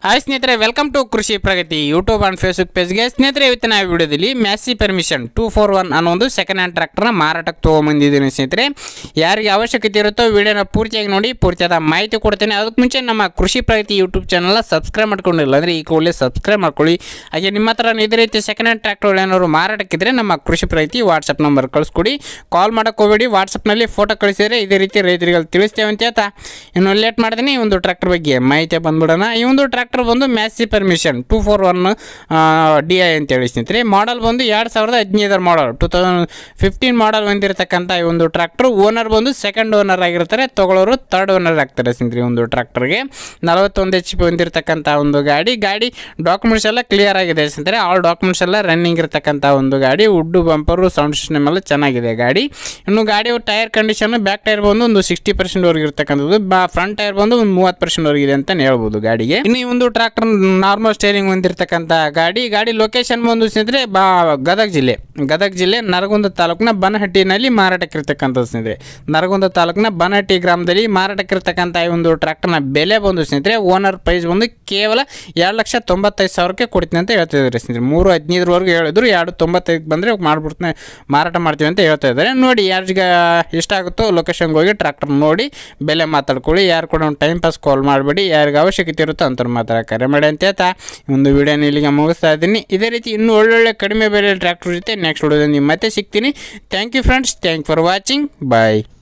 hi ಸ್ನೇಹಿತರೆ welcome to Krishi Pragati YouTube and Facebook ಪೇಜ್ಗೆ ಸ್ನೇಹಿತರೆ ಇವತ್ತಿನ ವಿಡಿಯೋದಲ್ಲಿ Massey Ferguson two four one ಅನ್ನೋ ಒಂದು ಸೆಕೆಂಡ್ ಹ್ಯಾಂಡ್ ಟ್ರ್ಯಾಕ್ಟರ್ನ ಮಾರಾಟಕ್ಕೆ ತೊಗೊಂಬಂದಿದ್ದೀನಿ ಸ್ನೇಹಿತರೆ ಯಾರಿಗೆ ಅವಶ್ಯಕತೆ ಇರುತ್ತೋ ವಿಡಿಯೋನ ಪೂರ್ತಿಯಾಗಿ ನೋಡಿ ಪೂರ್ತಿಯಾದ ಮಾಹಿತಿ ಕೊಡ್ತೇನೆ ಅದಕ್ಕೆ ಮುಂಚೆ ನಮ್ಮ ಕೃಷಿ ಪ್ರಗತಿ ಯೂಟ್ಯೂಬ್ ಚಾನಲ್ನ ಸಬ್ಸ್ಕ್ರೈಬ್ ಮಾಡ್ಕೊಂಡಿಲ್ಲ ಅಂದರೆ ಈ ಕೂಡಲೇ ಸಬ್ಸ್ಕ್ರೈಬ್ ಮಾಡ್ಕೊಳ್ಳಿ ಹಾಗೆ ನಿಮ್ಮ ಹತ್ರ ಇದೇ ರೀತಿ ಸೆಕೆಂಡ್ ಹ್ಯಾಂಡ್ ಟ್ರ್ಯಾಕ್ಟರ್ಗಳು ಏನಾದ್ರು ಮಾರಾಟಕ್ಕಿದ್ರೆ ನಮ್ಮ ಕೃಷಿ ಪ್ರಗತಿ ವಾಟ್ಸಪ್ ನಂಬರ್ ಕಳಿಸ್ಕೊಡಿ ಕಾಲ್ ಮಾಡೋಕೆ ಹೋಗಬೇಡಿ ವಾಟ್ಸಪ್ನಲ್ಲಿ ಫೋಟೋ ಕಳಿಸಿದರೆ ಇದೇ ರೀತಿ ರೈತರಿಗೆ ಅಲ್ಲಿ ತಿಳಿಸ್ತೇವೆ ಅಂತ ಹೇಳ್ತಾ ಇನ್ನು ಲೇಟ್ ಮಾಡ್ತೀನಿ ಈ ಒಂದು ಟ್ರ್ಯಾಕ್ಟರ್ ಬಗ್ಗೆ ಮಾಹಿತಿ ಬಂದ್ಬಿಡೋಣ ಈ ಒಂದು ಟ್ರ್ಯಾಕ್ಟರ್ ಬಂದು Massey Ferguson two four one D I ಅಂತೇಳಿ ಸ್ನೇಹಿತರೆ ಮಾಡಲ್ ಬಂದು ಎರಡು ಸಾವಿರದ ಹದಿನೈದರ model two thousand fifteen model ಹೊಂದಿರತಕ್ಕಂಥ ಈ ಒಂದು ಟ್ರ್ಯಾಕ್ಟರ್ ಓನರ್ ಬಂದು ಸೆಕೆಂಡ್ ಓನರ್ ಆಗಿರ್ತಾರೆ ತಗೊಳ್ಳೋರು ತರ್ಡ್ ಓನರ್ ಆಗ್ತಾರೆ ಸ್ನೇಹಿತರೆ ಈ ಒಂದು ಟ್ರ್ಯಾಕ್ಟರ್ಗೆ ನಲವತ್ತೊಂದು ಎಚ್ ಪಿ ಹೊಂದಿರತಕ್ಕಂಥ ಒಂದು ಗಾಡಿ ಗಾಡಿ ಡಾಕ್ಯುಮೆಂಟ್ಸ್ ಎಲ್ಲ ಕ್ಲಿಯರ್ ಆಗಿದೆ ಸ್ನೇಹಿತರೆ ಆಲ್ ಡಾಕ್ಯುಮೆಂಟ್ಸ್ ಎಲ್ಲ ರನ್ನಿಂಗ್ ಇರತಕ್ಕಂಥ ಒಂದು ಗಾಡಿ ಉಡ್ಡು ಬಂಪರು ಸೌಂಡ್ ಸಿಸ್ಟಮ್ ಎಲ್ಲ ಚೆನ್ನಾಗಿದೆ ಗಾಡಿ ಇನ್ನು ಗಾಡಿ ಟೈರ್ ಕಂಡೀಷನ್ ಬ್ಯಾಕ್ ಟೈರ್ ಬಂದು ಒಂದು ಸಿಕ್ಸ್ಟಿ ಪರ್ಸೆಂಟ್ವರೆಗೆ ಇರತಕ್ಕಂಥದ್ದು ಬಾ ಫ್ರಂಟ್ ಟೈರ್ ಬಂದು ಒಂದು ಮೂವತ್ತು ಪರ್ಸೆಂಟ್ವರೆಗೆ ಇದೆ ಅಂತ ಹೇಳ್ಬೋದು ಗಾಡಿಗೆ ಇನ್ನು ಈ ಒಂದು ಟ್ರಾಕ್ಟರ್ ನಾರ್ಮಲ್ ಸ್ಟೇರಿಂಗ್ ಹೊಂದಿರತಕ್ಕಂಥ ಗಾಡಿ ಗಾಡಿ ಲೊಕೇಶನ್ ಬಂದು ಸ್ನೇಹಿತರೆ ಬಾ ಗದಗ ಜಿಲ್ಲೆ ಗದಗ ಜಿಲ್ಲೆ ನರಗುಂದ ತಾಲೂಕಿನ ಬನಹಟ್ಟಿನಲ್ಲಿ ಮಾರಾಟಕ್ಕಿರ್ತಕ್ಕಂಥದ್ದು ಸ್ನೇಹಿತರೆ ನರಗುಂದ ತಾಲೂಕಿನ ಬನಹಟ್ಟಿ ಗ್ರಾಮದಲ್ಲಿ ಮಾರಾಟಕ್ಕಿರ್ತಕ್ಕಂಥ ಈ ಒಂದು ಟ್ರ್ಯಾಕ್ಟರ್ನ ಬೆಲೆ ಬಂದು ಸ್ನೇಹಿತರೆ ಓನರ್ ಪ್ರೈಸ್ ಬಂದು ಕೇವಲ ಎರಡು ಲಕ್ಷ ತೊಂಬತ್ತೈದು ಸಾವಿರಕ್ಕೆ ಕೊಡ್ತೀನಿ ಅಂತ ಹೇಳ್ತಿದ್ದಾರೆ ಸ್ನೇಹಿತರೆ ಮೂರು ಹದಿನೈದರವರೆಗೂ ಹೇಳಿದ್ರು ಎರಡು ತೊಂಬತ್ತೈದು ಬಂದರೆ ಮಾಡ್ಬಿಡ್ತೀನಿ ಮಾರಾಟ ಮಾಡ್ತೀವಿ ಅಂತ ಹೇಳ್ತಾ ಇದ್ದಾರೆ ನೋಡಿ ಯಾರಿಗೆ ಇಷ್ಟ ಆಗುತ್ತೋ ಲೊಕೇಶನ್ಗೆ ಹೋಗಿ ಟ್ರ್ಯಾಕ್ಟರ್ ನೋಡಿ ಬೆಲೆ ಮಾತಾಡ್ಕೊಳ್ಳಿ ಯಾರು ಕೂಡ ಒಂದು ಟೈಮ್ ಪಾಸ್ ಕಾಲ್ ಮಾಡಬೇಡಿ ಯಾರಿಗೆ ಅವಶ್ಯಕತೆ ಇರುತ್ತೋ ಅಂಥವ್ರು ಮಾತ್ರ ಕರೆ ಮಾಡಿ ಅಂತ ಹೇಳ್ತಾ ಈ ಒಂದು ವಿಡಿಯೋನ ಇಲ್ಲಿಗೆ ಮುಗಿಸ್ತಾ ಇದ್ದೀನಿ ಇದೇ ರೀತಿ ಇನ್ನೂ ಒಳ್ಳೊಳ್ಳೆ ಕಡಿಮೆ ಬೆಲೆ ಟ್ರ್ಯಾಕ್ಟರ್ ಜೊತೆ ನೆಕ್ಸ್ಟ್ ವಿಡಿಯೋದಲ್ಲಿ ಮತ್ತೆ ಸಿಗ್ತೀನಿ thank you friends thank for watching bye